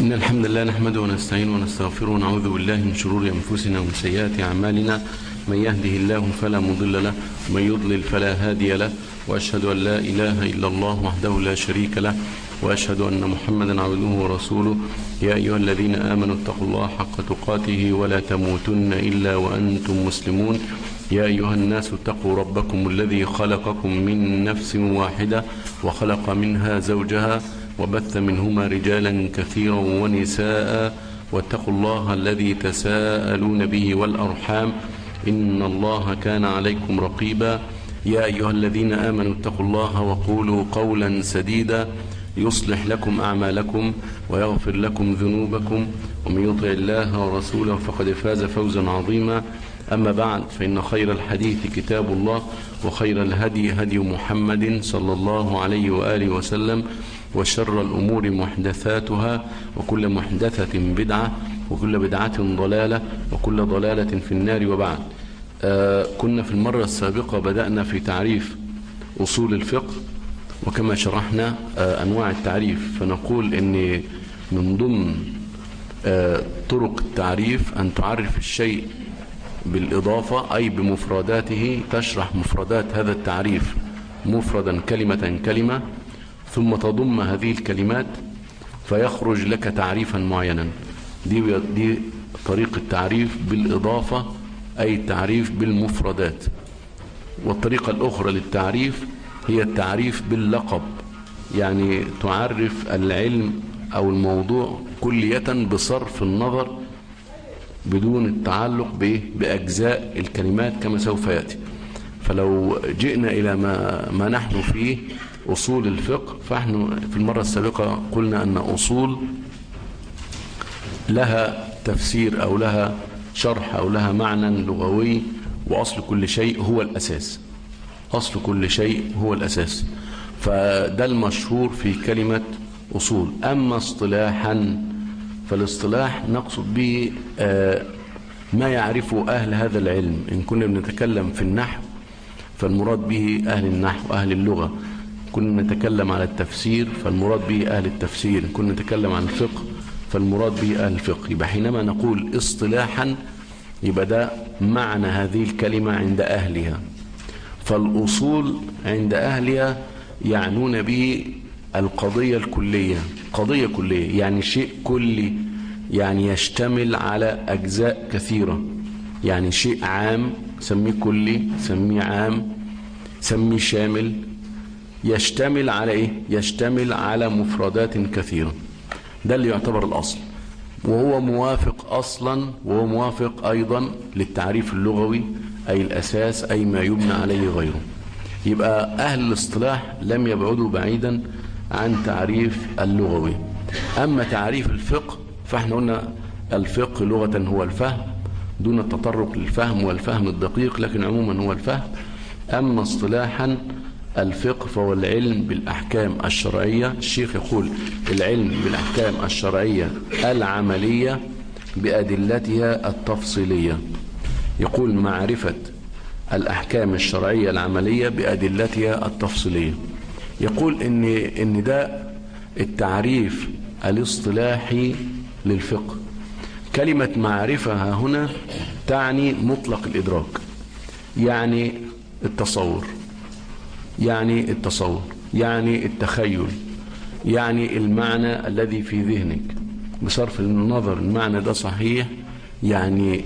إن الحمد لله نحمده ونستعينه ونستغفره ونعوذ بالله من شرور أنفسنا ومن سيئات أعمالنا من يهده الله فلا مضل له ومن يضلل فلا هادي له وأشهد أن لا إله إلا الله وحده لا شريك له وأشهد أن محمدا عبده ورسوله يا أيها الذين آمنوا اتقوا الله حق تقاته ولا تموتن إلا وأنتم مسلمون يا أيها الناس اتقوا ربكم الذي خلقكم من نفس واحدة وخلق منها زوجها وبث منهما رجالا كثيرا ونساء واتقوا الله الذي تساءلون به والأرحام إن الله كان عليكم رقيبا يا أيها الذين آمنوا اتقوا الله وقولوا قولا سديدا يصلح لكم أعمالكم ويغفر لكم ذنوبكم ومن يطع الله ورسوله فقد فاز فوزا عظيما أما بعد فإن خير الحديث كتاب الله وخير الهدي هدي محمد صلى الله عليه وآله وسلم وشر الأمور محدثاتها وكل محدثة بدعة وكل بدعة ضلالة وكل ضلالة في النار وبعد آه كنا في المرة السابقة بدأنا في تعريف أصول الفقه وكما شرحنا آه أنواع التعريف فنقول أن من ضمن آه طرق التعريف أن تعرف الشيء بالإضافة أي بمفرداته تشرح مفردات هذا التعريف مفردا كلمة كلمة ثم تضم هذه الكلمات فيخرج لك تعريفا معينا دي, دي طريقة التعريف بالإضافة أي التعريف بالمفردات والطريقة الأخرى للتعريف هي التعريف باللقب يعني تعرف العلم أو الموضوع كلية بصرف النظر بدون التعلق بأجزاء الكلمات كما سوف يأتي فلو جئنا إلى ما, ما نحن فيه أصول الفقه فنحن في المرة السابقة قلنا أن أصول لها تفسير أو لها شرح أو لها معنى لغوي وأصل كل شيء هو الأساس أصل كل شيء هو الأساس فده المشهور في كلمة أصول أما اصطلاحا فالاصطلاح نقصد به ما يعرفه أهل هذا العلم إن كنا بنتكلم في النحو فالمراد به أهل النحو أهل اللغة كنا نتكلم على التفسير فالمراد به أهل التفسير كنا نتكلم عن الفقه فالمراد به أهل الفقه يبقى حينما نقول اصطلاحا يبقى ده معنى هذه الكلمة عند أهلها فالأصول عند أهلها يعنون به القضية الكلية قضية كلية يعني شيء كلي يعني يشتمل على أجزاء كثيرة يعني شيء عام سميه كلي سميه عام سميه شامل يشتمل على ايه يشتمل على مفردات كثيرة ده اللي يعتبر الاصل وهو موافق اصلا وهو موافق ايضا للتعريف اللغوي اي الاساس اي ما يبنى عليه غيره يبقى اهل الاصطلاح لم يبعدوا بعيدا عن تعريف اللغوي اما تعريف الفقه فاحنا قلنا الفقه لغة هو الفهم دون التطرق للفهم والفهم الدقيق لكن عموما هو الفهم اما اصطلاحا الفقه فهو العلم بالأحكام الشرعية الشيخ يقول العلم بالأحكام الشرعية العملية بأدلتها التفصيلية يقول معرفة الأحكام الشرعية العملية بأدلتها التفصيلية يقول إن, إن ده التعريف الاصطلاحي للفقه كلمة معرفة هنا تعني مطلق الإدراك يعني التصور يعني التصور يعني التخيل يعني المعنى الذي في ذهنك بصرف النظر المعنى ده صحيح يعني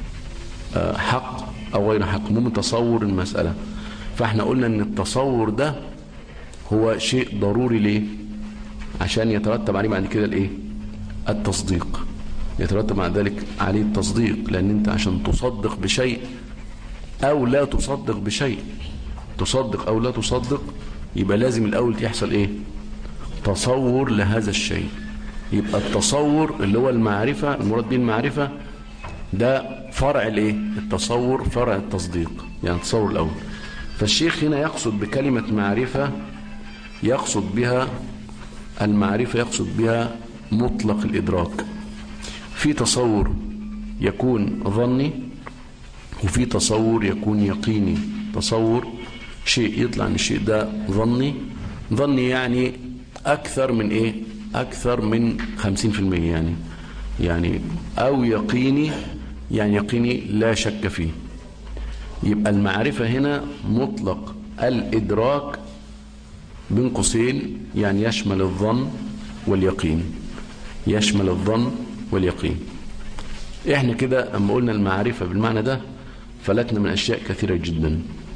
حق أو غير حق مو تصور المسألة فاحنا قلنا ان التصور ده هو شيء ضروري ليه عشان يترتب عليه بعد كده الايه التصديق يترتب على ذلك عليه التصديق لان انت عشان تصدق بشيء او لا تصدق بشيء تصدق او لا تصدق يبقى لازم الاول يحصل ايه تصور لهذا الشيء يبقى التصور اللي هو المعرفة المراد به المعرفة ده فرع الايه التصور فرع التصديق يعني التصور الاول فالشيخ هنا يقصد بكلمة معرفة يقصد بها المعرفة يقصد بها مطلق الادراك في تصور يكون ظني وفي تصور يكون يقيني تصور شيء يطلع ان الشيء ده ظني ظني يعني اكثر من ايه أكثر من 50% يعني يعني أو يقيني يعني يقيني لا شك فيه يبقى المعرفة هنا مطلق الإدراك بين قوسين يعني يشمل الظن واليقين يشمل الظن واليقين احنا كده اما قلنا المعرفة بالمعنى ده فلتنا من أشياء كثيرة جدا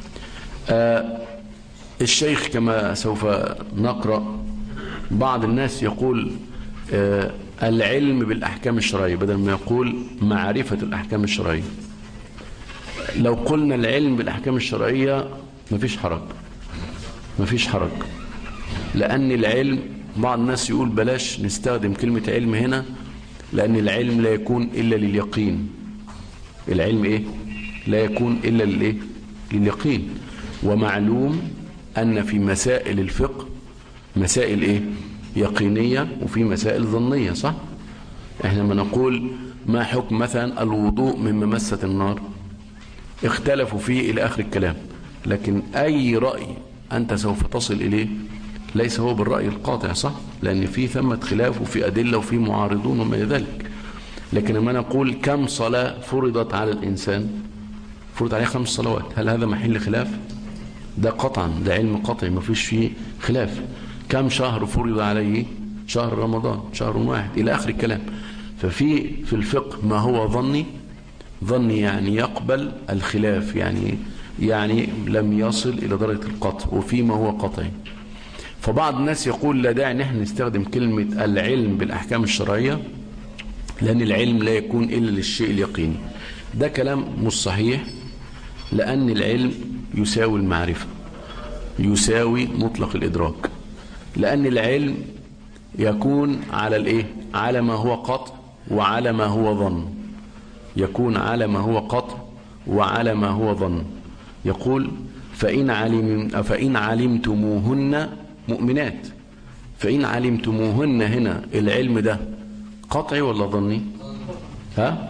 آه الشيخ كما سوف نقرأ بعض الناس يقول آه العلم بالأحكام الشرعية بدل ما يقول معرفة الأحكام الشرعية لو قلنا العلم بالأحكام الشرعية مفيش حرج مفيش حرج لأن العلم بعض الناس يقول بلاش نستخدم كلمة علم هنا لأن العلم لا يكون إلا لليقين العلم إيه لا يكون إلا للإيه لليقين ومعلوم أن في مسائل الفقه مسائل إيه يقينية وفي مسائل ظنية صح احنا ما نقول ما حكم مثلا الوضوء من ممسة النار اختلفوا فيه إلى آخر الكلام لكن أي رأي أنت سوف تصل إليه ليس هو بالرأي القاطع صح لأن في ثمة خلاف وفي أدلة وفي معارضون وما ذلك لكن لما نقول كم صلاة فرضت على الإنسان فرض عليه خمس صلوات هل هذا محل خلاف ده قطعا ده علم قطعي ما فيش فيه خلاف كم شهر فرض عليه شهر رمضان شهر واحد إلى آخر الكلام ففي في الفقه ما هو ظني ظني يعني يقبل الخلاف يعني يعني لم يصل إلى درجة القطع وفيما هو قطعي فبعض الناس يقول لا داعي نحن نستخدم كلمة العلم بالأحكام الشرعية لأن العلم لا يكون إلا للشيء اليقيني ده كلام مش صحيح لأن العلم يساوي المعرفة يساوي مطلق الإدراك لأن العلم يكون على الإيه؟ على ما هو قطع وعلى ما هو ظن يكون على ما هو قطع وعلى ما هو ظن يقول فإن, علم فإن علمتموهن مؤمنات فإن علمتموهن هنا العلم ده قطعي ولا ظني ها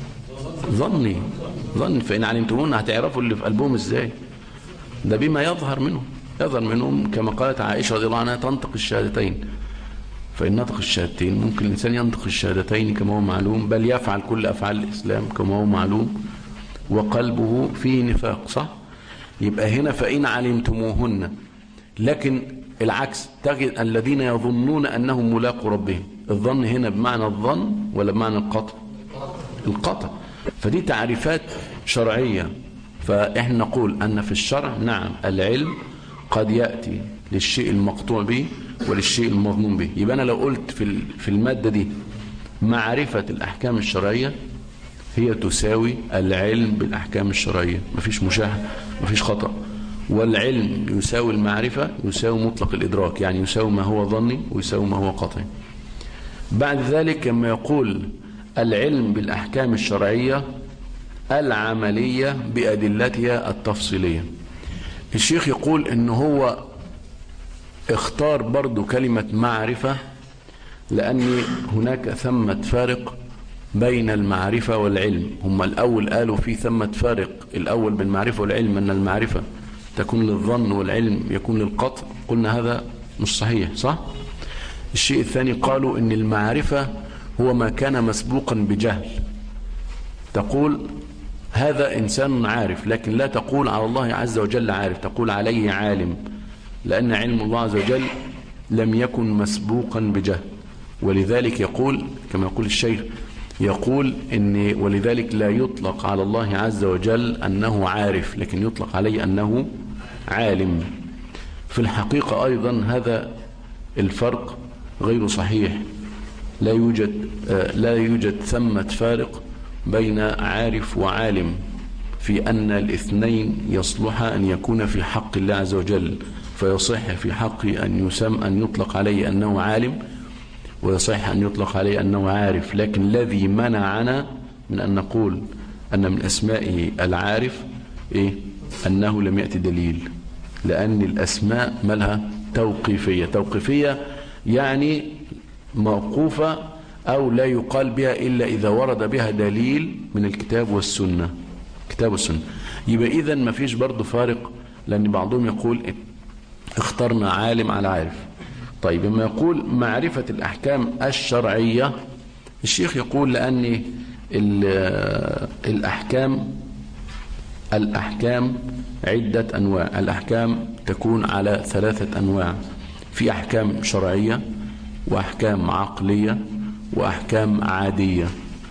ظني ظن فإن علمتموهن هتعرفوا اللي في قلبهم ازاي ده بما يظهر منهم يظهر منهم كما قالت عائشة رضي الله عنها تنطق الشهادتين فإن نطق الشهادتين ممكن الإنسان ينطق الشهادتين كما هو معلوم بل يفعل كل أفعال الإسلام كما هو معلوم وقلبه فيه نفاق صح يبقى هنا فإن علمتموهن لكن العكس تجد الذين يظنون أنهم ملاقوا ربهم الظن هنا بمعنى الظن ولا بمعنى القطع القطع فدي تعريفات شرعية فإحنا نقول أن في الشرع نعم العلم قد يأتي للشيء المقطوع به وللشيء المظنون به يبقى أنا لو قلت في في المادة دي معرفة الأحكام الشرعية هي تساوي العلم بالأحكام الشرعية مفيش مشاهد مفيش خطأ والعلم يساوي المعرفة يساوي مطلق الإدراك يعني يساوي ما هو ظني ويساوي ما هو قطعي بعد ذلك لما يقول العلم بالأحكام الشرعية العملية بأدلتها التفصيلية الشيخ يقول ان هو اختار برضو كلمة معرفة لأن هناك ثمة فارق بين المعرفة والعلم هم الأول قالوا في ثمة فارق الأول بين المعرفة والعلم أن المعرفة تكون للظن والعلم يكون للقطع قلنا هذا مش صحيح صح الشيء الثاني قالوا ان المعرفة هو ما كان مسبوقا بجهل تقول هذا إنسان عارف لكن لا تقول على الله عز وجل عارف تقول عليه عالم لأن علم الله عز وجل لم يكن مسبوقا بجهل ولذلك يقول كما يقول الشيخ يقول إن ولذلك لا يطلق على الله عز وجل أنه عارف لكن يطلق عليه أنه عالم في الحقيقة أيضا هذا الفرق غير صحيح لا يوجد لا يوجد ثمة فارق بين عارف وعالم في أن الاثنين يصلح أن يكون في حق الله عز وجل فيصح في حق أن يسم أن يطلق عليه أنه عالم ويصح أن يطلق عليه أنه عارف لكن الذي منعنا من أن نقول أن من أسمائه العارف إيه؟ أنه لم يأتي دليل لأن الأسماء ملها توقيفية توقيفية يعني موقوفة أو لا يقال بها إلا إذا ورد بها دليل من الكتاب والسنة كتاب والسنة يبقى إذا ما فيش برضه فارق لأن بعضهم يقول اخترنا عالم على عارف طيب لما يقول معرفة الأحكام الشرعية الشيخ يقول لأن الأحكام الأحكام عدة أنواع الأحكام تكون على ثلاثة أنواع في أحكام شرعية وأحكام عقلية وأحكام عادية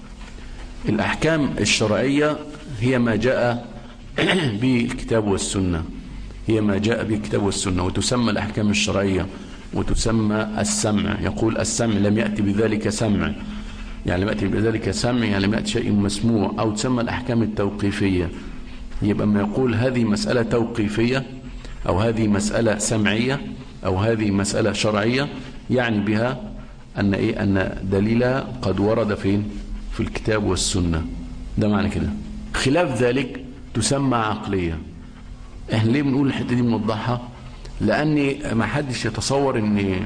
الأحكام الشرعية هي ما جاء بالكتاب والسنة هي ما جاء بالكتاب والسنة وتسمى الأحكام الشرعية وتسمى السمع يقول السمع لم يأتي بذلك سمع يعني لم يأتي بذلك سمع يعني لم يأتي شيء مسموع أو تسمى الأحكام التوقيفية يبقى ما يقول هذه مسألة توقيفية أو هذه مسألة سمعية أو هذه مسألة شرعية يعني بها أن, إيه أن دليلها قد ورد فين في الكتاب والسنة ده معنى كده خلاف ذلك تسمى عقلية احنا ليه بنقول الحتة دي بنوضحها لأن ما حدش يتصور ان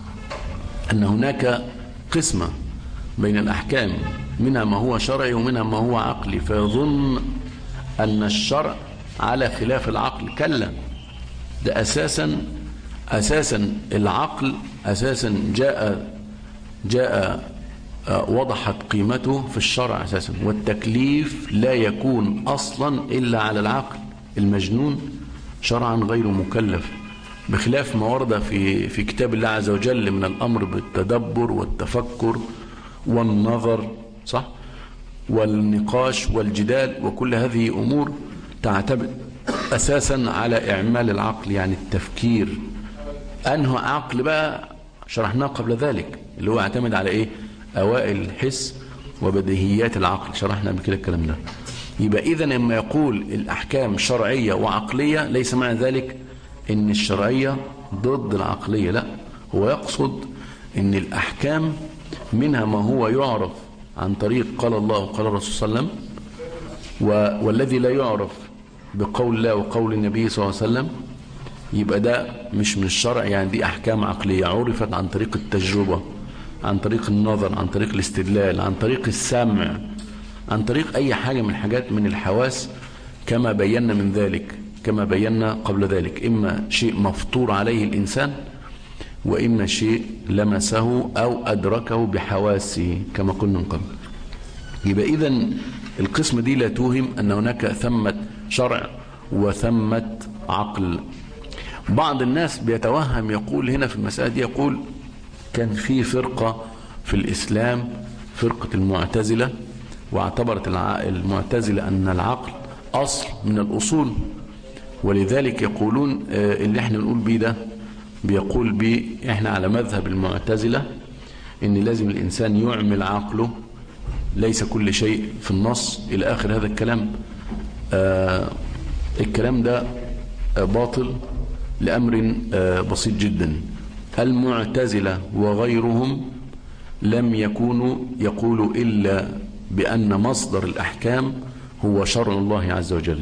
أن هناك قسمة بين الأحكام منها ما هو شرعي ومنها ما هو عقلي فيظن أن الشرع على خلاف العقل كلا ده أساسا أساسا العقل أساسا جاء جاء وضحت قيمته في الشرع أساسا والتكليف لا يكون أصلا إلا على العقل المجنون شرعا غير مكلف بخلاف ما ورد في في كتاب الله عز وجل من الأمر بالتدبر والتفكر والنظر صح والنقاش والجدال وكل هذه أمور تعتمد أساسا على إعمال العقل يعني التفكير أنه عقل بقى شرحناه قبل ذلك اللي هو اعتمد على إيه أوائل الحس وبديهيات العقل شرحنا قبل كده الكلام ده يبقى إذا لما يقول الأحكام شرعية وعقلية ليس معنى ذلك إن الشرعية ضد العقلية لا هو يقصد إن الأحكام منها ما هو يعرف عن طريق قال الله وقال الرسول صلى الله عليه وسلم والذي لا يعرف بقول الله وقول النبي صلى الله عليه وسلم يبقى ده مش من الشرع يعني دي أحكام عقلية عرفت عن طريق التجربة عن طريق النظر عن طريق الاستدلال عن طريق السمع عن طريق أي حاجة من الحاجات من الحواس كما بينا من ذلك كما بينا قبل ذلك إما شيء مفطور عليه الإنسان وإما شيء لمسه أو أدركه بحواسه كما قلنا من قبل يبقى إذا القسم دي لا توهم أن هناك ثمة شرع وثمة عقل بعض الناس بيتوهم يقول هنا في المسألة دي يقول كان في فرقة في الإسلام فرقة المعتزلة واعتبرت المعتزلة أن العقل أصل من الأصول ولذلك يقولون اللي احنا بنقول بيه ده بيقول بيه احنا على مذهب المعتزلة ان لازم الإنسان يعمل عقله ليس كل شيء في النص إلى آخر هذا الكلام آه الكلام ده باطل لأمر آه بسيط جدا المعتزلة وغيرهم لم يكونوا يقولوا إلا بأن مصدر الأحكام هو شرع الله عز وجل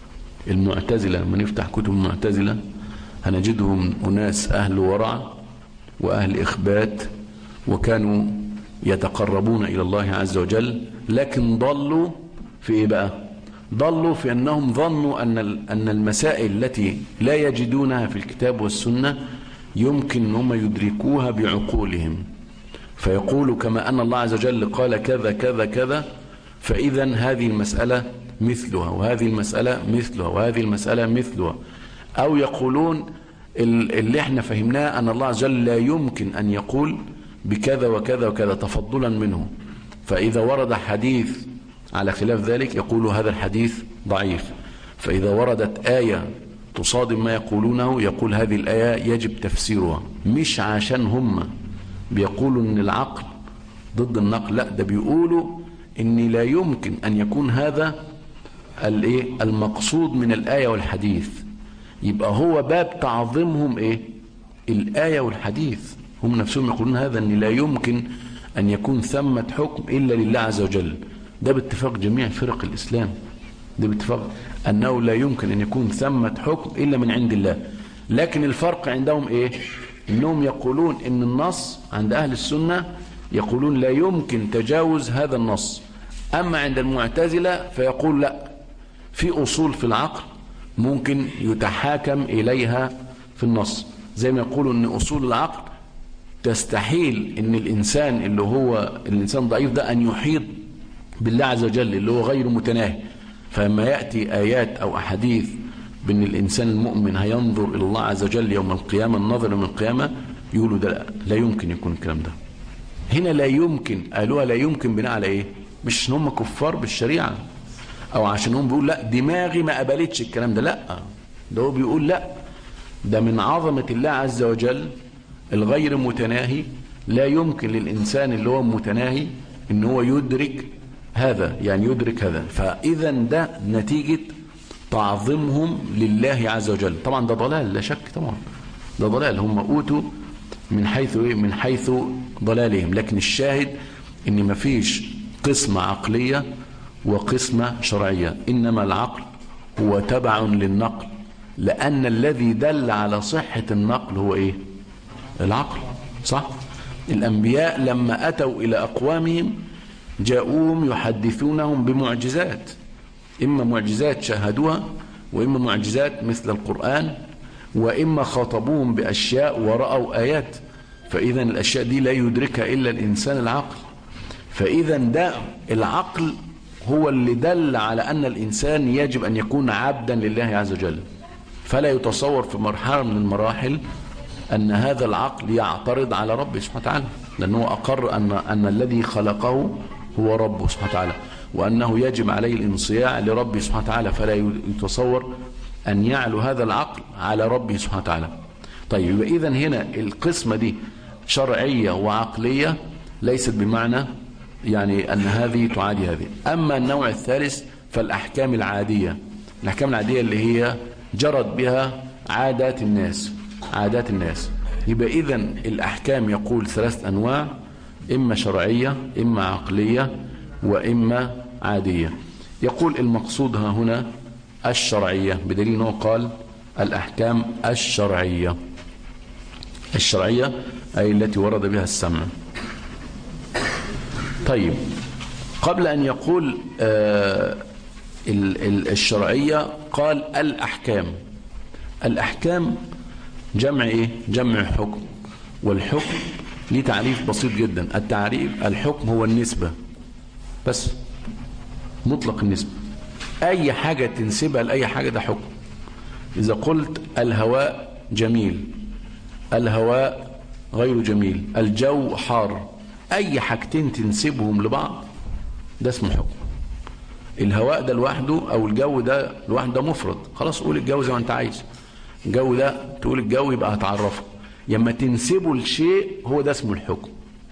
المعتزلة من يفتح كتب المعتزلة هنجدهم أناس أهل ورع وأهل إخبات وكانوا يتقربون إلى الله عز وجل لكن ضلوا في إيه بقى ضلوا في أنهم ظنوا أن أن المسائل التي لا يجدونها في الكتاب والسنة يمكن أن هم يدركوها بعقولهم فيقولوا كما أن الله عز وجل قال كذا كذا كذا فإذا هذه المسألة مثلها وهذه المسألة مثلها وهذه المسألة مثلها أو يقولون اللي احنا فهمناه أن الله عز وجل لا يمكن أن يقول بكذا وكذا وكذا تفضلا منه فإذا ورد حديث على خلاف ذلك يقول هذا الحديث ضعيف فإذا وردت آية تصادم ما يقولونه يقول هذه الآية يجب تفسيرها مش عشان هم بيقولوا ان العقل ضد النقل لا ده بيقولوا ان لا يمكن ان يكون هذا الايه المقصود من الآية والحديث يبقى هو باب تعظيمهم ايه الآية والحديث هم نفسهم يقولون هذا ان لا يمكن ان يكون ثمة حكم الا لله عز وجل ده باتفاق جميع فرق الاسلام ده باتفاق انه لا يمكن ان يكون ثمة حكم الا من عند الله لكن الفرق عندهم ايه انهم يقولون ان النص عند اهل السنة يقولون لا يمكن تجاوز هذا النص اما عند المعتزلة فيقول لا في اصول في العقل ممكن يتحاكم اليها في النص زي ما يقولوا ان اصول العقل تستحيل ان الانسان اللي هو الانسان ضعيف ده ان يحيط بالله عز وجل اللي هو غير متناهي فلما يأتي آيات أو أحاديث بأن الإنسان المؤمن هينظر إلى الله عز وجل يوم القيامة النظر يوم القيامة يقولوا ده لا, لا يمكن يكون الكلام ده هنا لا يمكن قالوها لا يمكن بناء على إيه مش عشان هم كفار بالشريعة أو عشان هم بيقول لا دماغي ما قبلتش الكلام ده لا ده هو بيقول لا ده من عظمة الله عز وجل الغير متناهي لا يمكن للإنسان اللي هو متناهي ان هو يدرك هذا يعني يدرك هذا فإذا ده نتيجة تعظيمهم لله عز وجل طبعا ده ضلال لا شك طبعا ده ضلال هم أوتوا من حيث إيه؟ من حيث ضلالهم لكن الشاهد ان مفيش قسمة عقلية وقسمة شرعية إنما العقل هو تبع للنقل لأن الذي دل على صحة النقل هو إيه العقل صح الأنبياء لما أتوا إلى أقوامهم جاءوهم يحدثونهم بمعجزات إما معجزات شاهدوها وإما معجزات مثل القرآن وإما خاطبوهم بأشياء ورأوا آيات فإذا الأشياء دي لا يدركها إلا الإنسان العقل فإذا ده العقل هو اللي دل على أن الإنسان يجب أن يكون عبدا لله عز وجل فلا يتصور في مرحلة من المراحل أن هذا العقل يعترض على ربه سبحانه وتعالى لأنه أقر أن, أن الذي خلقه هو ربه سبحانه وتعالى وأنه يجب عليه الانصياع لربه سبحانه وتعالى فلا يتصور أن يعلو هذا العقل على ربه سبحانه وتعالى طيب إذا هنا القسمة دي شرعية وعقلية ليست بمعنى يعني أن هذه تعادي هذه أما النوع الثالث فالأحكام العادية الأحكام العادية اللي هي جرت بها عادات الناس عادات الناس يبقى إذا الأحكام يقول ثلاث أنواع إما شرعية إما عقلية وإما عادية يقول المقصود ها هنا الشرعية بدليل أنه قال الأحكام الشرعية الشرعية أي التي ورد بها السمع طيب قبل أن يقول آه الشرعية قال الأحكام الأحكام جمع إيه؟ جمع حكم والحكم ليه تعريف بسيط جدا التعريف الحكم هو النسبة بس مطلق النسبة أي حاجة تنسبها لأي حاجة ده حكم إذا قلت الهواء جميل الهواء غير جميل الجو حار أي حاجتين تنسبهم لبعض ده اسمه حكم الهواء ده لوحده أو الجو ده لوحده ده مفرد خلاص قول الجو زي ما أنت عايز الجو ده تقول الجو يبقى هتعرفه لما تنسبه لشيء هو ده اسمه الحكم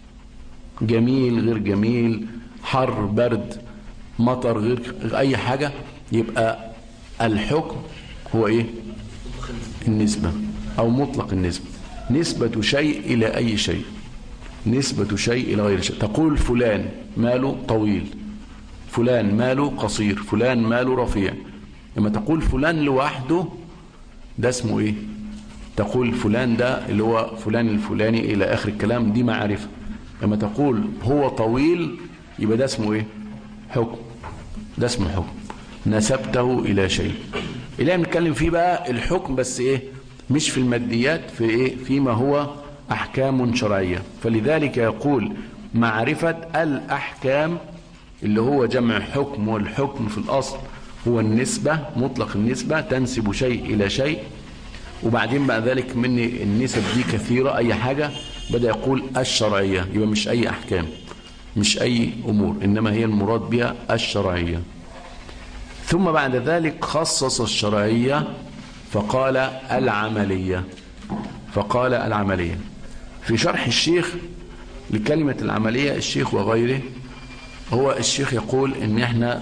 جميل غير جميل حر برد مطر غير اي حاجة يبقى الحكم هو ايه النسبة او مطلق النسبة نسبة شيء الى اي شيء نسبة شيء الى غير شيء تقول فلان ماله طويل فلان ماله قصير فلان ماله رفيع لما تقول فلان لوحده ده اسمه ايه تقول فلان ده اللي هو فلان الفلاني الى اخر الكلام دي معرفة لما تقول هو طويل يبقى ده اسمه ايه حكم ده اسمه حكم نسبته الى شيء اللي بنتكلم فيه بقى الحكم بس ايه مش في الماديات في ايه فيما هو احكام شرعية فلذلك يقول معرفة الاحكام اللي هو جمع حكم والحكم في الاصل هو النسبة مطلق النسبة تنسب شيء الى شيء وبعدين بقى ذلك من النسب دي كثيرة أي حاجة بدأ يقول الشرعية يبقى مش أي أحكام مش أي أمور إنما هي المراد بها الشرعية ثم بعد ذلك خصص الشرعية فقال العملية فقال العملية في شرح الشيخ لكلمة العملية الشيخ وغيره هو الشيخ يقول ان احنا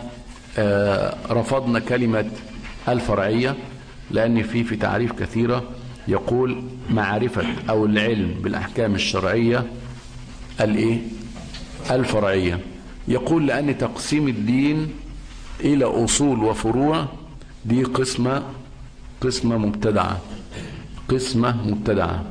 رفضنا كلمة الفرعية لأن في في تعريف كثيرة يقول معرفة أو العلم بالأحكام الشرعية الإيه؟ الفرعية يقول لأن تقسيم الدين إلى أصول وفروع دي قسمة قسمة مبتدعة قسمة مبتدعة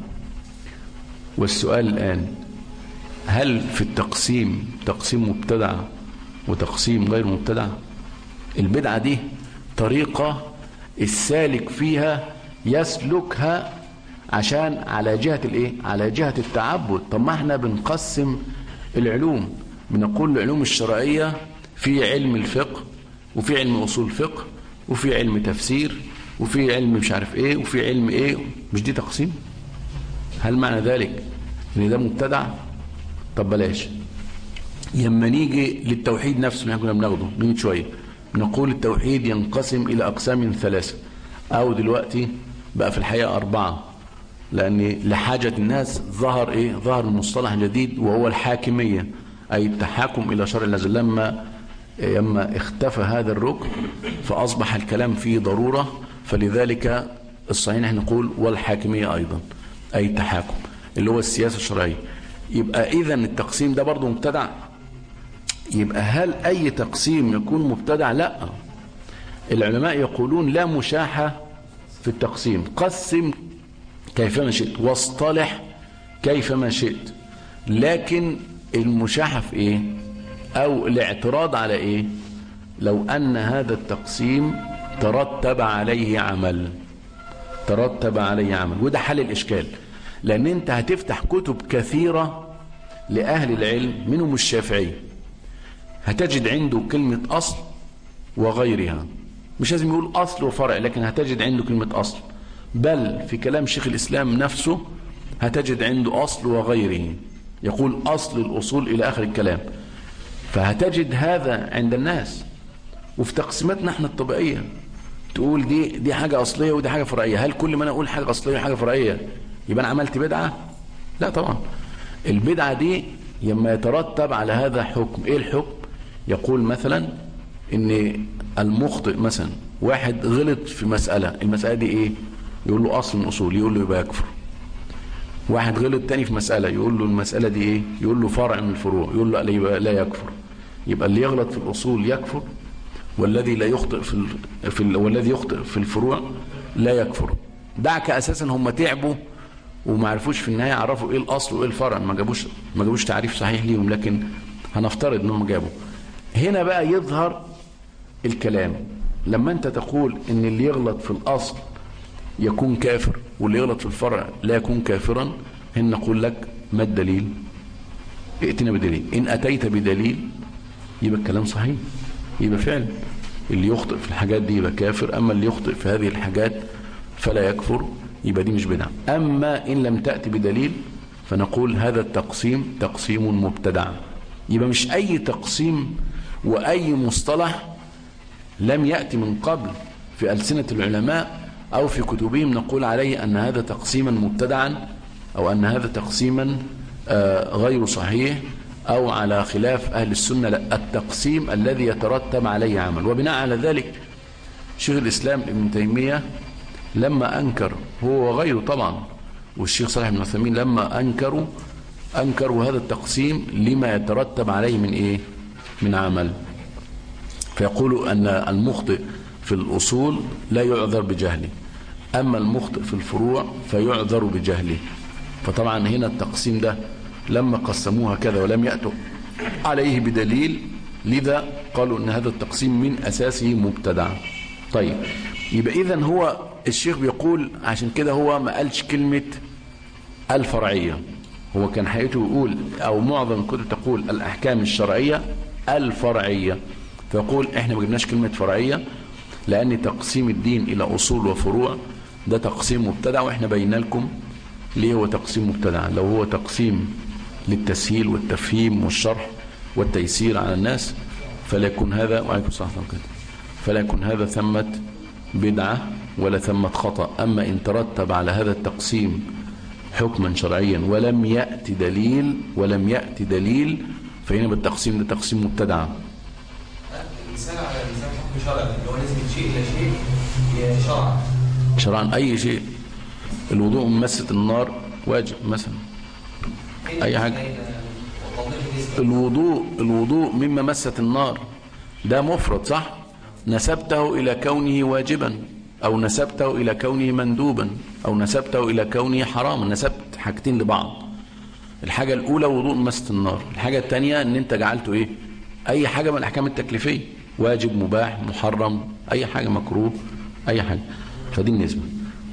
والسؤال الآن هل في التقسيم تقسيم مبتدع وتقسيم غير مبتدع البدعة دي طريقة السالك فيها يسلكها عشان على جهة الايه على جهة التعبد طب ما احنا بنقسم العلوم بنقول العلوم الشرعية في علم الفقه وفي علم اصول فقه وفي علم تفسير وفي علم مش عارف ايه وفي علم ايه مش دي تقسيم هل معنى ذلك ان ده مبتدع طب بلاش لما نيجي للتوحيد نفسه اللي احنا كنا بناخده من شويه نقول التوحيد ينقسم الى اقسام ثلاثه او دلوقتي بقى في الحقيقه اربعه لان لحاجه الناس ظهر ايه ظهر مصطلح جديد وهو الحاكميه اي التحاكم الى شرع الله لما لما اختفى هذا الركن فاصبح الكلام فيه ضروره فلذلك الصحيح احنا نقول والحاكميه ايضا اي التحاكم اللي هو السياسه الشرعيه يبقى اذا التقسيم ده برضه مبتدع يبقى هل أي تقسيم يكون مبتدع لا العلماء يقولون لا مشاحة في التقسيم قسم كيفما شئت واصطلح كيفما شئت لكن المشاحة في ايه او الاعتراض على ايه لو ان هذا التقسيم ترتب عليه عمل ترتب عليه عمل وده حل الاشكال لان انت هتفتح كتب كثيرة لأهل العلم منهم الشافعي هتجد عنده كلمة أصل وغيرها مش لازم يقول أصل وفرع لكن هتجد عنده كلمة أصل بل في كلام شيخ الإسلام نفسه هتجد عنده أصل وغيره يقول أصل الأصول إلى آخر الكلام فهتجد هذا عند الناس وفي تقسيماتنا احنا الطبيعية تقول دي دي حاجة أصلية ودي حاجة فرعية هل كل ما أنا أقول حاجة أصلية وحاجة فرعية يبقى أنا عملت بدعة لا طبعا البدعة دي لما يترتب على هذا حكم ايه الحكم يقول مثلا ان المخطئ مثلا واحد غلط في مسألة المسألة دي ايه يقول له اصل من اصول يقول له يبقى يكفر واحد غلط تاني في مسألة يقول له المسألة دي ايه يقول له فرع من الفروع يقول له لا يبقى لا يكفر يبقى اللي يغلط في الاصول يكفر والذي لا يخطئ في ال... في ال... والذي يخطئ في الفروع لا يكفر دعك اساسا هم تعبوا وما عرفوش في النهايه يعرفوا ايه الاصل وايه الفرع ما جابوش ما جابوش تعريف صحيح ليهم لكن هنفترض انهم جابوا هنا بقى يظهر الكلام لما انت تقول ان اللي يغلط في الاصل يكون كافر واللي يغلط في الفرع لا يكون كافرا هنا نقول لك ما الدليل ائتنا بدليل ان اتيت بدليل يبقى الكلام صحيح يبقى فعلا اللي يخطئ في الحاجات دي يبقى كافر اما اللي يخطئ في هذه الحاجات فلا يكفر يبقى دي مش بدعة أما إن لم تأتي بدليل فنقول هذا التقسيم تقسيم مبتدع يبقى مش أي تقسيم وأي مصطلح لم يأتي من قبل في ألسنة العلماء أو في كتبهم نقول عليه أن هذا تقسيما مبتدعا أو أن هذا تقسيما غير صحيح أو على خلاف أهل السنة لا التقسيم الذي يترتب عليه عمل وبناء على ذلك شيخ الإسلام ابن تيمية لما أنكر هو وغيره طبعا والشيخ صالح بن عثيمين لما أنكروا أنكروا هذا التقسيم لما يترتب عليه من إيه من عمل فيقولوا أن المخطئ في الأصول لا يعذر بجهله أما المخطئ في الفروع فيعذر بجهله فطبعا هنا التقسيم ده لما قسموها كذا ولم يأتوا عليه بدليل لذا قالوا أن هذا التقسيم من أساسه مبتدع طيب يبقى إذا هو الشيخ بيقول عشان كده هو ما قالش كلمة الفرعية هو كان حقيقته يقول أو معظم كتب تقول الأحكام الشرعية الفرعية فيقول احنا ما جبناش كلمة فرعية لأن تقسيم الدين إلى أصول وفروع ده تقسيم مبتدع وإحنا بينا لكم ليه هو تقسيم مبتدع لو هو تقسيم للتسهيل والتفهيم والشرح والتيسير على الناس فلا يكون هذا وعليكم السلام عليكم فلا يكون هذا ثمة بدعة ولا ثمة خطأ أما إن ترتب على هذا التقسيم حكما شرعيا ولم يأتي دليل ولم يأتي دليل فهنا بالتقسيم ده تقسيم مبتدع الإنسان على الإنسان حكم شرعي اللي هو نسبة شيء إلى شيء شرعا شرعا أي شيء الوضوء من مسة النار واجب مثلا أي حاجة الوضوء الوضوء مما مست النار ده مفرد صح نسبته إلى كونه واجبا أو نسبته إلى كونه مندوبا أو نسبته إلى كونه حراما نسبت حاجتين لبعض الحاجة الأولى وضوء مسة النار الحاجة الثانية أن أنت جعلته إيه أي حاجة من الأحكام التكليفية واجب مباح محرم أي حاجة مكروه أي حاجة فدي النسبة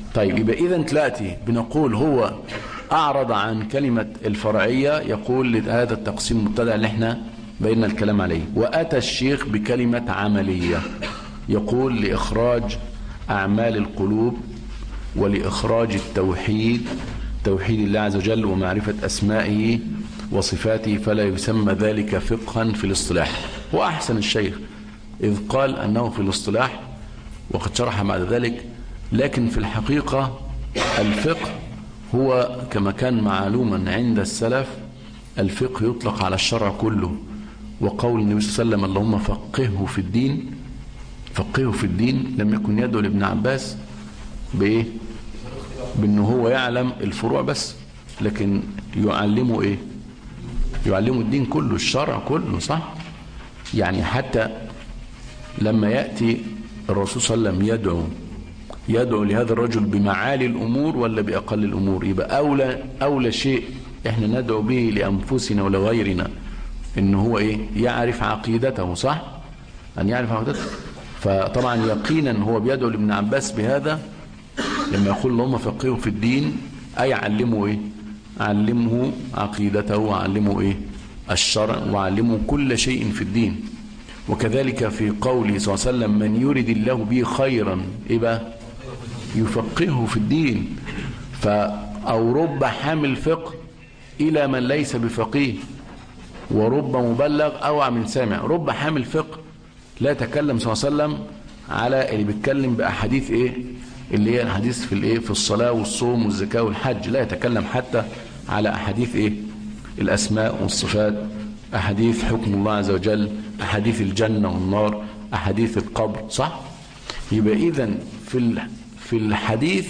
طيب يبقى إذا تلاتي بنقول هو أعرض عن كلمة الفرعية يقول هذا التقسيم المبتدع اللي احنا بينا الكلام عليه وأتى الشيخ بكلمة عملية يقول لإخراج أعمال القلوب ولإخراج التوحيد توحيد الله عز وجل ومعرفة أسمائه وصفاته فلا يسمى ذلك فقها في الاصطلاح وأحسن الشيخ إذ قال أنه في الاصطلاح وقد شرح بعد ذلك لكن في الحقيقة الفقه هو كما كان معلوما عند السلف الفقه يطلق على الشرع كله وقول النبي صلى الله عليه وسلم اللهم فقهه في الدين فقهه في الدين لم يكن يدعو لابن عباس بإيه بأنه هو يعلم الفروع بس لكن يعلمه إيه يعلمه الدين كله الشرع كله صح يعني حتى لما يأتي الرسول صلى الله عليه وسلم يدعو يدعو لهذا الرجل بمعالي الأمور ولا بأقل الأمور يبقى أولى, أولى شيء احنا ندعو به لأنفسنا ولغيرنا إن هو إيه يعرف عقيدته صح أن يعرف عقيدته فطبعا يقينا هو بيدعو لابن عباس بهذا لما يقول اللهم فقهه في الدين أي علمه إيه علمه عقيدته وعلمه إيه الشرع وعلمه كل شيء في الدين وكذلك في قوله صلى الله عليه وسلم من يرد الله به خيرا إيه بقى يفقهه في الدين ف أو رب حامل فقه إلى من ليس بفقيه ورب مبلغ أوعى من سامع رب حامل فقه لا يتكلم صلى الله عليه وسلم على اللي بيتكلم بأحاديث إيه اللي هي الحديث في الإيه في الصلاة والصوم والزكاة والحج لا يتكلم حتى على أحاديث إيه الأسماء والصفات أحاديث حكم الله عز وجل أحاديث الجنة والنار أحاديث القبر صح يبقى إذن في في الحديث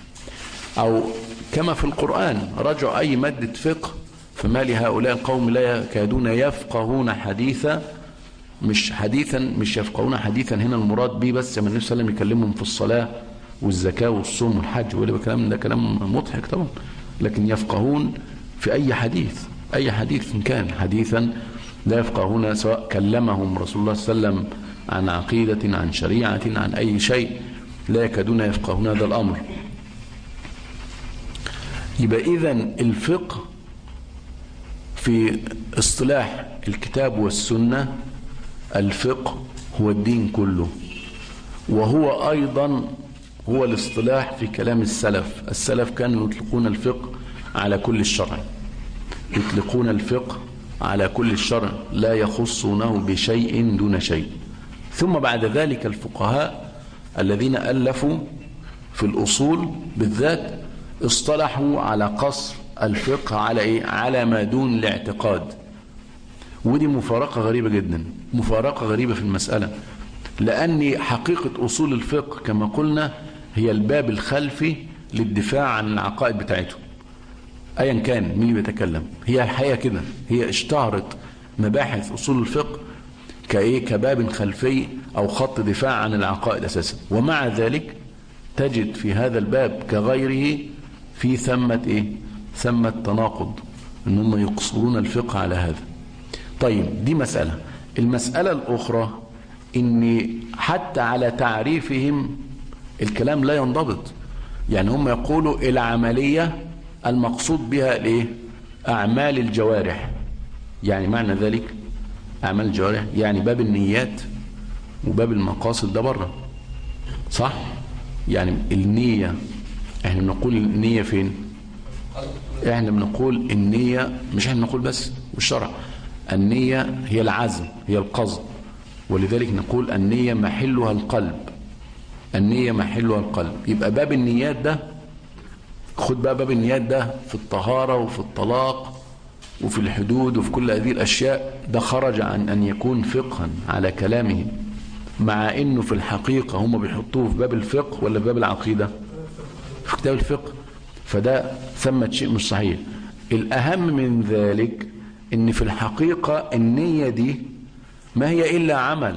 أو كما في القرآن رجع أي مادة فقه فما لهؤلاء القوم لا يكادون يفقهون حديثا مش حديثا مش يفقهون حديثا هنا المراد به بس من النبي صلى الله عليه وسلم يكلمهم في الصلاة والزكاة والصوم والحج ولا كلام ده كلام مضحك طبعا لكن يفقهون في أي حديث أي حديث إن كان حديثا لا يفقهون سواء كلمهم رسول الله صلى الله عليه وسلم عن عقيدة عن شريعة عن أي شيء لا يكادون يفقهون هذا الأمر يبقى إذا الفقه في اصطلاح الكتاب والسنة الفقه هو الدين كله وهو أيضا هو الاصطلاح في كلام السلف السلف كانوا يطلقون الفقه على كل الشرع يطلقون الفقه على كل الشرع لا يخصونه بشيء دون شيء ثم بعد ذلك الفقهاء الذين ألفوا في الأصول بالذات اصطلحوا على قصر الفقه على إيه؟ على ما دون الاعتقاد ودي مفارقة غريبة جدا مفارقة غريبة في المسألة لأن حقيقة أصول الفقه كما قلنا هي الباب الخلفي للدفاع عن العقائد بتاعته ايا كان مين اللي بيتكلم هي الحقيقه كده هي اشتهرت مباحث اصول الفقه كايه كباب خلفي او خط دفاع عن العقائد اساسا ومع ذلك تجد في هذا الباب كغيره في ثمة ايه ثمة تناقض ان هم يقصرون الفقه على هذا طيب دي مسألة المسألة الاخرى ان حتى على تعريفهم الكلام لا ينضبط يعني هم يقولوا العملية المقصود بها الايه اعمال الجوارح يعني معنى ذلك اعمال الجوارح يعني باب النيات وباب المقاصد ده بره صح يعني النية احنا بنقول النية فين احنا بنقول النية مش احنا بنقول بس والشرع النية هي العزم هي القصد ولذلك نقول النية محلها القلب النية محلها القلب يبقى باب النيات ده خد بقى باب النيات ده في الطهارة وفي الطلاق وفي الحدود وفي كل هذه الأشياء ده خرج عن أن يكون فقها على كلامه مع أنه في الحقيقة هم بيحطوه في باب الفقه ولا في باب العقيدة في كتاب الفقه فده ثمة شيء مش صحيح الأهم من ذلك أن في الحقيقة النية دي ما هي إلا عمل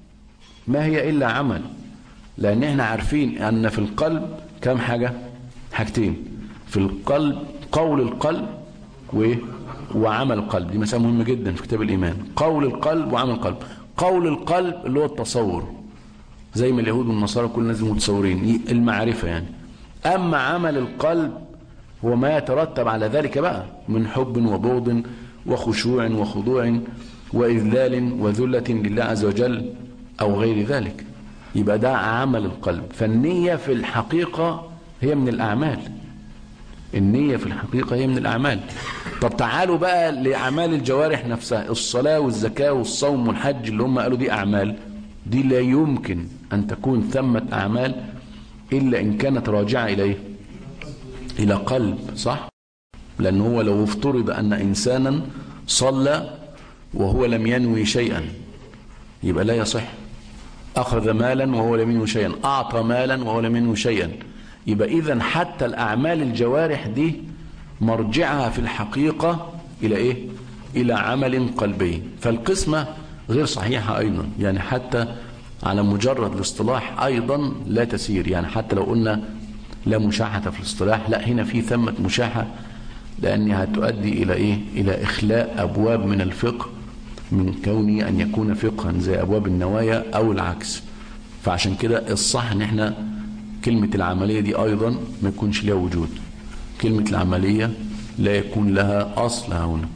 ما هي إلا عمل لأن احنا عارفين أن في القلب كم حاجة حاجتين في القلب قول القلب و وعمل القلب دي مسألة مهمة جدا في كتاب الإيمان قول القلب وعمل القلب قول القلب اللي هو التصور زي ما اليهود والنصارى كل الناس متصورين المعرفة يعني أما عمل القلب هو ما يترتب على ذلك بقى من حب وبغض وخشوع وخضوع وإذلال وذلة لله عز وجل أو غير ذلك يبقى ده عمل القلب فالنية في الحقيقة هي من الأعمال النية في الحقيقة هي من الأعمال طب تعالوا بقى لأعمال الجوارح نفسها الصلاة والزكاة والصوم والحج اللي هم قالوا دي أعمال دي لا يمكن أن تكون ثمة أعمال إلا إن كانت راجعة إليه إلى قلب صح لأن هو لو افترض أن إنسانا صلى وهو لم ينوي شيئا يبقى لا يصح أخذ مالا وهو لم ينوي شيئا أعطى مالا وهو لم ينوي شيئا يبقى إذا حتى الأعمال الجوارح دي مرجعها في الحقيقة إلى إيه إلى عمل قلبي فالقسمة غير صحيحة أيضا يعني حتى على مجرد الاصطلاح أيضا لا تسير يعني حتى لو قلنا لا مشاحة في الاصطلاح لا هنا في ثمة مشاحة لأنها هتؤدي إلى إيه إلى إخلاء أبواب من الفقه من كونه أن يكون فقها زي أبواب النوايا أو العكس فعشان كده الصح ان احنا كلمة العملية دي أيضا ما يكونش لها وجود كلمة العملية لا يكون لها أصل هنا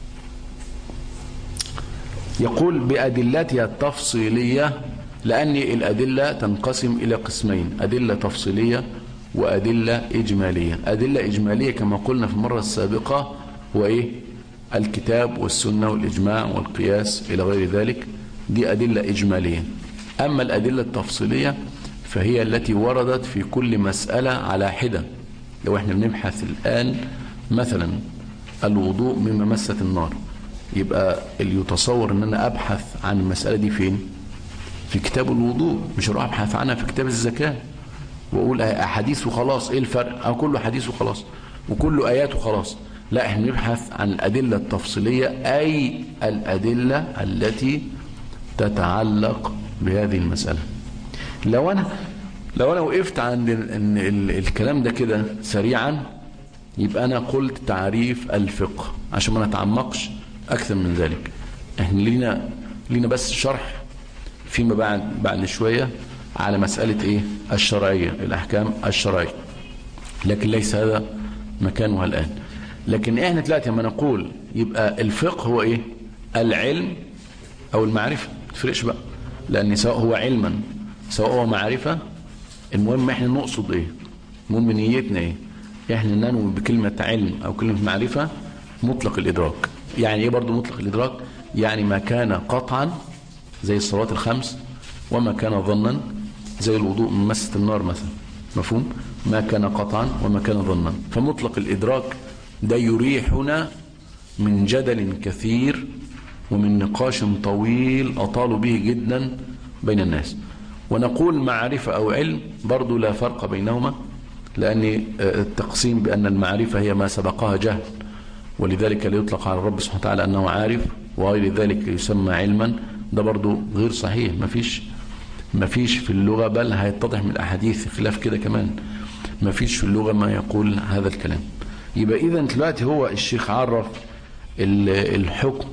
يقول بأدلتها التفصيلية لأن الأدلة تنقسم إلى قسمين أدلة تفصيلية وأدلة إجمالية أدلة إجمالية كما قلنا في المرة السابقة هو إيه الكتاب والسنة والإجماع والقياس إلى غير ذلك دي أدلة إجمالية أما الأدلة التفصيلية فهي التي وردت في كل مسألة على حدة لو احنا بنبحث الآن مثلا الوضوء مما مست النار يبقى اللي يتصور ان انا ابحث عن المسألة دي فين في كتاب الوضوء مش هروح ابحث عنها في كتاب الزكاة واقول احاديث وخلاص ايه الفرق او كله حديث وخلاص وكله ايات وخلاص لا احنا نبحث عن الادلة التفصيلية اي الادلة التي تتعلق بهذه المسألة لو انا لو انا وقفت عند ان الكلام ده كده سريعا يبقى انا قلت تعريف الفقه عشان ما نتعمقش اكثر من ذلك احنا لينا لينا بس شرح فيما بعد بعد شوية على مسألة ايه الشرعية الاحكام الشرعية لكن ليس هذا مكانها الان لكن احنا دلوقتي لما نقول يبقى الفقه هو ايه العلم او المعرفة تفرقش بقى لان سواء هو علما سواء هو معرفة المهم احنا نقصد ايه المهم نيتنا ايه احنا ننوي بكلمة علم او كلمة معرفة مطلق الادراك يعني ايه برضو مطلق الادراك يعني ما كان قطعا زي الصلوات الخمس وما كان ظنا زي الوضوء من مسة النار مثلا مفهوم ما كان قطعا وما كان ظنا فمطلق الادراك ده يريحنا من جدل كثير ومن نقاش طويل أطالوا به جدا بين الناس ونقول معرفة أو علم برضو لا فرق بينهما لأن التقسيم بأن المعرفة هي ما سبقها جهل ولذلك لا يطلق على الرب سبحانه وتعالى أنه عارف وغير ذلك يسمى علما ده برضو غير صحيح ما فيش ما فيش في اللغة بل هيتضح من الأحاديث خلاف كده كمان ما فيش في اللغة ما يقول هذا الكلام يبقى إذا دلوقتي هو الشيخ عرف الحكم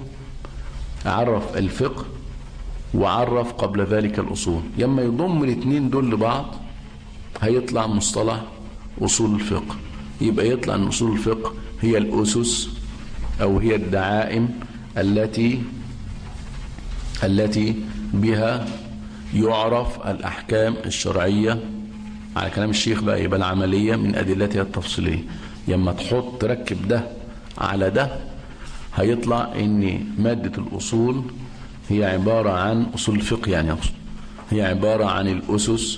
عرف الفقه وعرف قبل ذلك الأصول لما يضم الاثنين دول لبعض هيطلع مصطلح أصول الفقه يبقى يطلع أن أصول الفقه هي الأسس أو هي الدعائم التي التي بها يعرف الأحكام الشرعية على كلام الشيخ بقى يبقى العملية من أدلتها التفصيلية لما تحط تركب ده على ده هيطلع ان مادة الأصول هي عبارة عن أصول الفقه يعني أقصد هي عبارة عن الأسس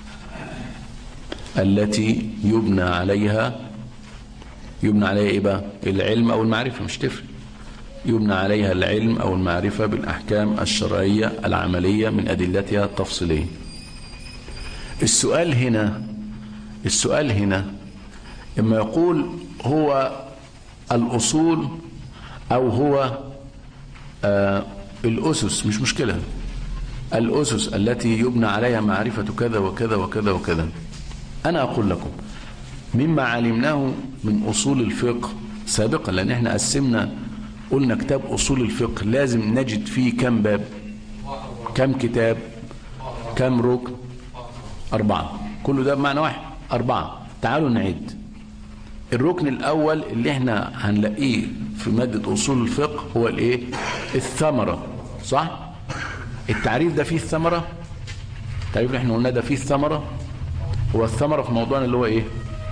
التي يبنى عليها يبنى عليها إيه بقى العلم أو المعرفة مش تفرق يبنى عليها العلم أو المعرفة بالأحكام الشرعية العملية من أدلتها التفصيلية السؤال هنا السؤال هنا إما يقول هو الأصول أو هو آه الأسس مش مشكلة الأسس التي يبنى عليها معرفة كذا وكذا وكذا وكذا أنا أقول لكم مما علمناه من أصول الفقه سابقا لأن احنا قسمنا قلنا كتاب أصول الفقه لازم نجد فيه كم باب كم كتاب كم ركن أربعة كل ده بمعنى واحد أربعة تعالوا نعد الركن الاول اللي احنا هنلاقيه في مادة اصول الفقه هو الايه الثمرة صح التعريف ده فيه الثمرة التعريف اللي احنا قلناه ده فيه الثمرة هو الثمرة في موضوعنا اللي هو ايه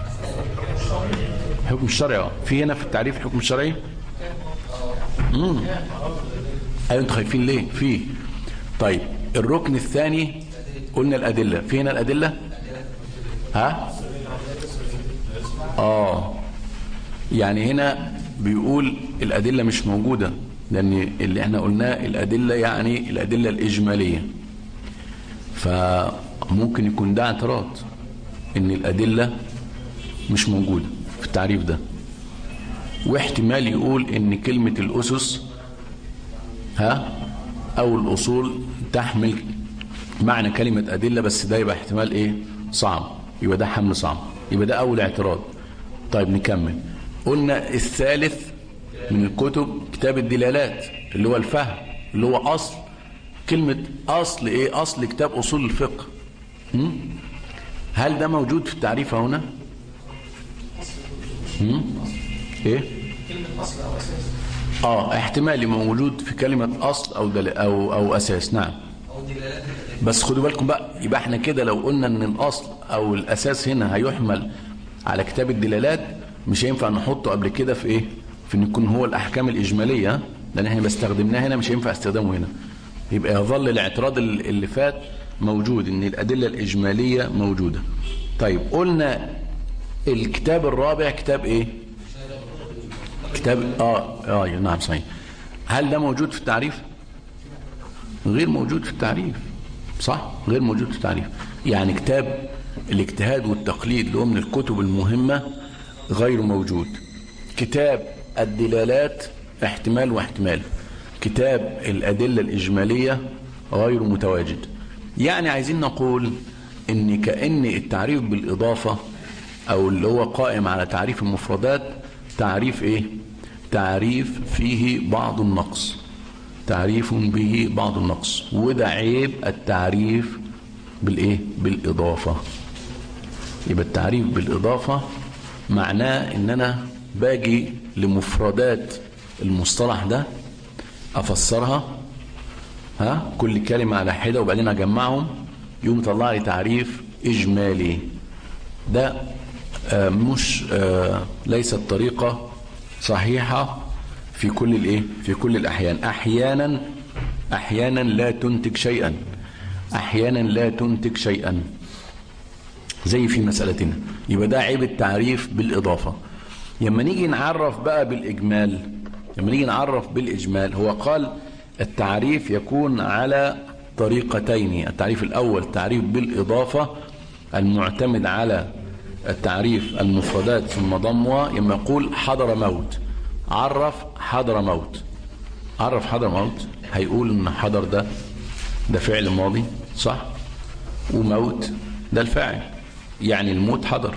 حكم الشرعي اه في هنا في التعريف الحكم الشرعي امم ايوه انتوا خايفين ليه في طيب الركن الثاني قلنا الادله في هنا الادله ها اه يعني هنا بيقول الادله مش موجوده لان اللي احنا قلناه الادله يعني الادله الاجماليه فممكن يكون ده اعتراض ان الادله مش موجوده في التعريف ده واحتمال يقول ان كلمة الأسس ها أو الأصول تحمل معنى كلمة أدلة بس ده يبقى احتمال إيه صعب يبقى ده حمل صعب يبقى ده أول اعتراض طيب نكمل قلنا الثالث من الكتب كتاب الدلالات اللي هو الفهم اللي هو أصل كلمة أصل إيه أصل كتاب أصول الفقه م? هل ده موجود في التعريف هنا م? ايه كلمة أصل أو أساس اه احتمال يبقى موجود في كلمة اصل او دل او او اساس نعم أو دلالات بس خدوا بالكم بقى يبقى احنا كده لو قلنا ان الاصل او الاساس هنا هيحمل على كتاب الدلالات مش هينفع نحطه قبل كده في ايه في ان يكون هو الاحكام الاجماليه لان احنا بستخدمناه هنا مش هينفع استخدامه هنا يبقى يظل الاعتراض ال- اللي فات موجود ان الادله الاجماليه موجوده طيب قلنا الكتاب الرابع كتاب ايه كتاب اه اه نعم صحيح هل ده موجود في التعريف غير موجود في التعريف صح غير موجود في التعريف يعني كتاب الاجتهاد والتقليد اللي هو من الكتب المهمة غير موجود كتاب الدلالات احتمال واحتمال كتاب الأدلة الإجمالية غير متواجد يعني عايزين نقول ان كأن التعريف بالإضافة أو اللي هو قائم على تعريف المفردات تعريف ايه تعريف فيه بعض النقص تعريف به بعض النقص وده عيب التعريف بالايه بالاضافه يبقى التعريف بالاضافه معناه ان انا باجي لمفردات المصطلح ده افسرها ها كل كلمه على حده وبعدين اجمعهم يقوم يطلع لي تعريف اجمالي ده آه مش آه ليست طريقه صحيحه في كل الايه في كل الاحيان احيانا احيانا لا تنتج شيئا احيانا لا تنتج شيئا زي في مسألتنا يبقى ده عيب التعريف بالإضافة لما نيجي نعرف بقى بالإجمال لما نيجي نعرف بالإجمال هو قال التعريف يكون على طريقتين التعريف الأول تعريف بالإضافة المعتمد على التعريف المفردات ثم ضمها لما يقول حضر موت عرف حضر موت عرف حضر موت هيقول ان حضر ده ده فعل ماضي صح وموت ده الفاعل يعني الموت حضر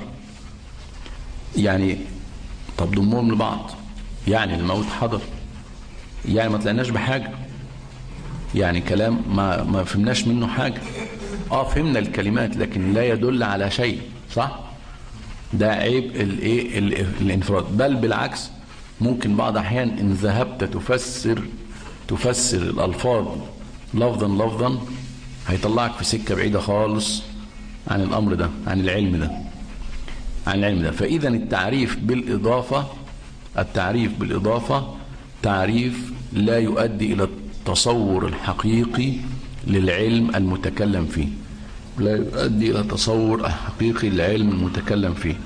يعني طب ضمهم لبعض يعني الموت حضر يعني ما طلعناش بحاجة يعني كلام ما ما فهمناش منه حاجة اه فهمنا الكلمات لكن لا يدل على شيء صح ده عيب الايه ال- الانفراد بل بالعكس ممكن بعض احيان ان ذهبت تفسر تفسر الالفاظ لفظا لفظا هيطلعك في سكه بعيده خالص عن الامر ده عن العلم ده عن العلم ده فاذا التعريف بالاضافه التعريف بالاضافه تعريف لا يؤدي الى التصور الحقيقي للعلم المتكلم فيه لا يؤدي الى تصور حقيقي للعلم المتكلم فيه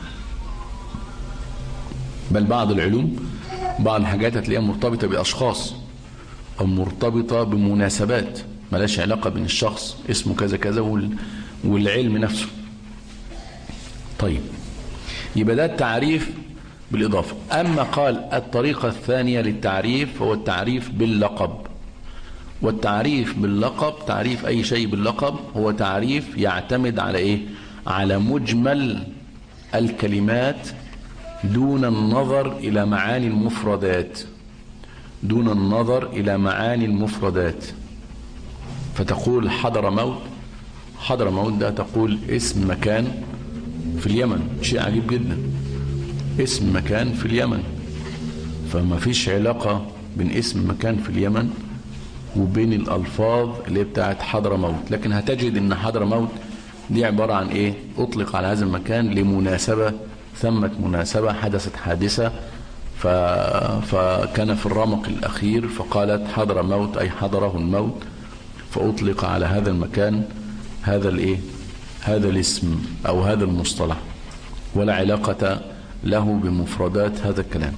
بل بعض العلوم بعض الحاجات هتلاقيها مرتبطة بأشخاص أو مرتبطة بمناسبات ملاش علاقة بين الشخص اسمه كذا كذا وال... والعلم نفسه طيب يبقى ده التعريف بالإضافة أما قال الطريقة الثانية للتعريف هو التعريف باللقب والتعريف باللقب تعريف أي شيء باللقب هو تعريف يعتمد على إيه على مجمل الكلمات دون النظر إلى معاني المفردات دون النظر إلى معاني المفردات فتقول حضر موت حضر موت ده تقول اسم مكان في اليمن شيء عجيب جدا اسم مكان في اليمن فما فيش علاقة بين اسم مكان في اليمن وبين الألفاظ اللي بتاعت حضر موت لكن هتجد ان حضر موت دي عبارة عن ايه اطلق على هذا المكان لمناسبة ثمة مناسبة حدثت حادثة ف... فكان في الرمق الأخير فقالت حضر موت أي حضره الموت فأطلق على هذا المكان هذا الايه هذا الاسم أو هذا المصطلح ولا علاقة له بمفردات هذا الكلام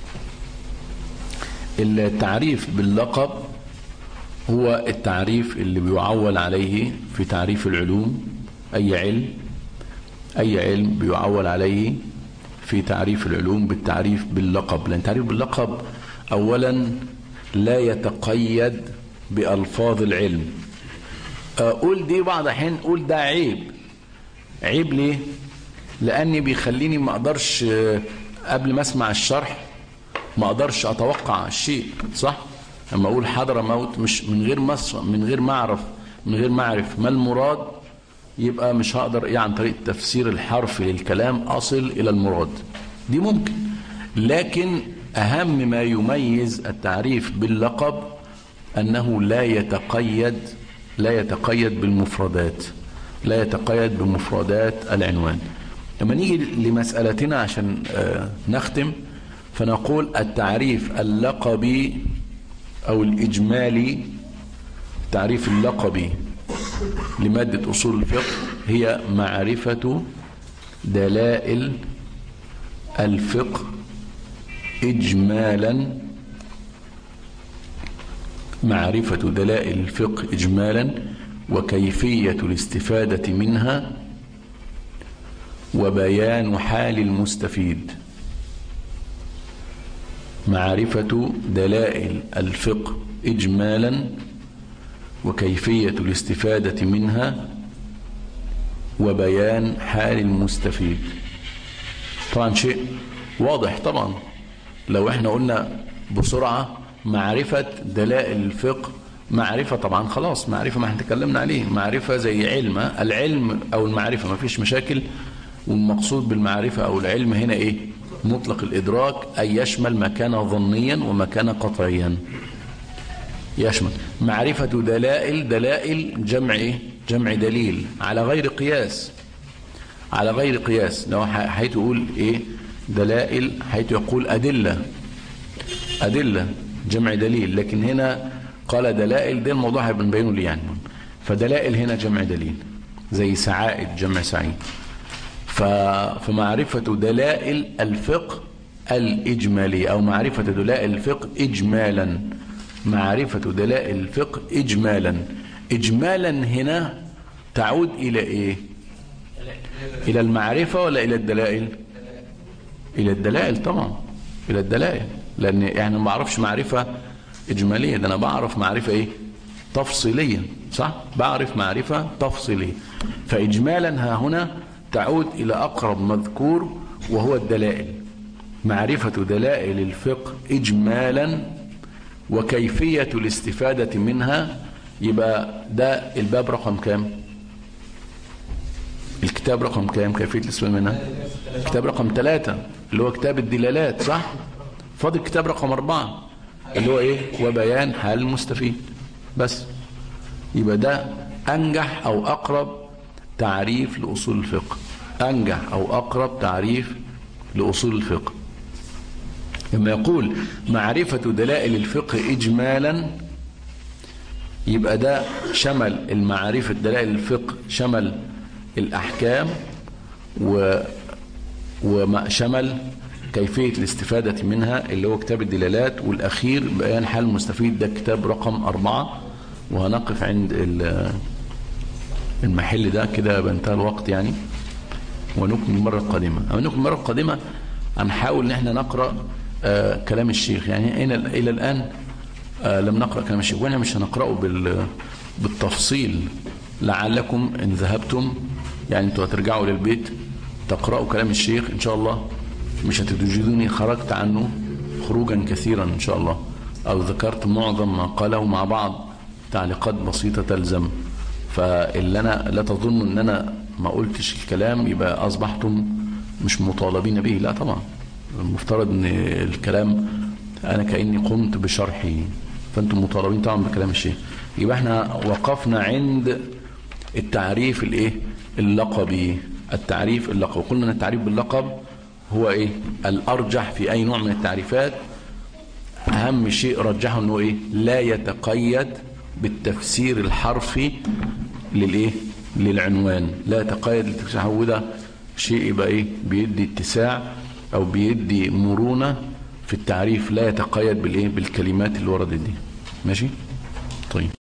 التعريف باللقب هو التعريف اللي بيعول عليه في تعريف العلوم أي علم أي علم بيعول عليه في تعريف العلوم بالتعريف باللقب لأن التعريف باللقب أولا لا يتقيد بألفاظ العلم قول دي بعض الحين قول ده عيب عيب ليه لأني بيخليني ما أقدرش قبل ما أسمع الشرح ما أقدرش أتوقع الشيء صح لما أقول حضر موت مش من غير مصر من غير ما أعرف من غير ما أعرف ما المراد يبقى مش هقدر إيه عن طريق التفسير الحرفي للكلام أصل إلى المراد دي ممكن لكن أهم ما يميز التعريف باللقب أنه لا يتقيد لا يتقيد بالمفردات لا يتقيد بمفردات العنوان لما نيجي لمسألتنا عشان نختم فنقول التعريف اللقبي أو الإجمالي تعريف اللقبي لمادة أصول الفقه هي معرفة دلائل الفقه إجمالا معرفة دلائل الفقه إجمالا وكيفية الاستفادة منها وبيان حال المستفيد معرفة دلائل الفقه إجمالا وكيفية الاستفادة منها وبيان حال المستفيد طبعا شيء واضح طبعا لو احنا قلنا بسرعة معرفة دلائل الفقه معرفة طبعا خلاص معرفة ما احنا تكلمنا عليه معرفة زي علم العلم او المعرفة ما فيش مشاكل والمقصود بالمعرفة او العلم هنا ايه مطلق الادراك اي يشمل ما كان ظنيا وما كان قطعيا يشمل معرفة دلائل دلائل جمع ايه جمع دليل على غير قياس على غير قياس لو حيث يقول ايه دلائل حيث يقول ادله ادله جمع دليل لكن هنا قال دلائل ده الموضوع هيبينه ليه يعني فدلائل هنا جمع دليل زي سعائد جمع سعيد فمعرفة دلائل الفقه الإجمالي أو معرفة دلائل الفقه إجمالا معرفة دلائل الفقه إجمالا إجمالا هنا تعود إلى إيه إلى المعرفة ولا إلى الدلائل إلى الدلائل طبعا إلى الدلائل لأن يعني ما أعرفش معرفة إجمالية ده أنا بعرف معرفة إيه تفصيلية صح بعرف معرفة تفصيلية فإجمالا ها هنا تعود إلى أقرب مذكور وهو الدلائل معرفة دلائل الفقه إجمالا وكيفية الاستفادة منها يبقى ده الباب رقم كام الكتاب رقم كام كيفية الاستفادة منها كتاب رقم ثلاثة اللي هو كتاب الدلالات صح فاضل كتاب رقم أربعة اللي هو إيه وبيان حال المستفيد بس يبقى ده أنجح أو أقرب تعريف لأصول الفقه أنجح أو أقرب تعريف لأصول الفقه لما يقول معرفة دلائل الفقه إجمالا يبقى ده شمل المعرفة دلائل الفقه شمل الأحكام و وشمل كيفية الاستفادة منها اللي هو كتاب الدلالات والأخير بيان حال المستفيد ده كتاب رقم أربعة وهنقف عند المحل ده كده بانتهى الوقت يعني ونكمل المرة القادمة أما نكمل المرة القادمة هنحاول ان احنا نقرأ آه كلام الشيخ يعني إلى, إلى الآن آه لم نقرأ كلام الشيخ واحنا مش هنقرأه بال بالتفصيل لعلكم إن ذهبتم يعني انتوا هترجعوا للبيت تقرأوا كلام الشيخ إن شاء الله مش هتجدوني خرجت عنه خروجا كثيرا إن شاء الله أو ذكرت معظم ما قاله مع بعض تعليقات بسيطة تلزم فاللي أنا لا تظن أن أنا ما قلتش الكلام يبقى اصبحتم مش مطالبين به لا طبعا المفترض ان الكلام انا كاني قمت بشرحه فانتم مطالبين طبعا بكلام الشيخ يبقى احنا وقفنا عند التعريف الايه اللقبي التعريف اللقبي قلنا ان التعريف باللقب هو ايه الارجح في اي نوع من التعريفات اهم شيء رجحه انه ايه لا يتقيد بالتفسير الحرفي للايه للعنوان لا يتقيد بالتفسير الحرفي وده شيء يبقى ايه بيدي اتساع او بيدي مرونة في التعريف لا يتقيد بالايه بالكلمات اللي وردت دي ماشي طيب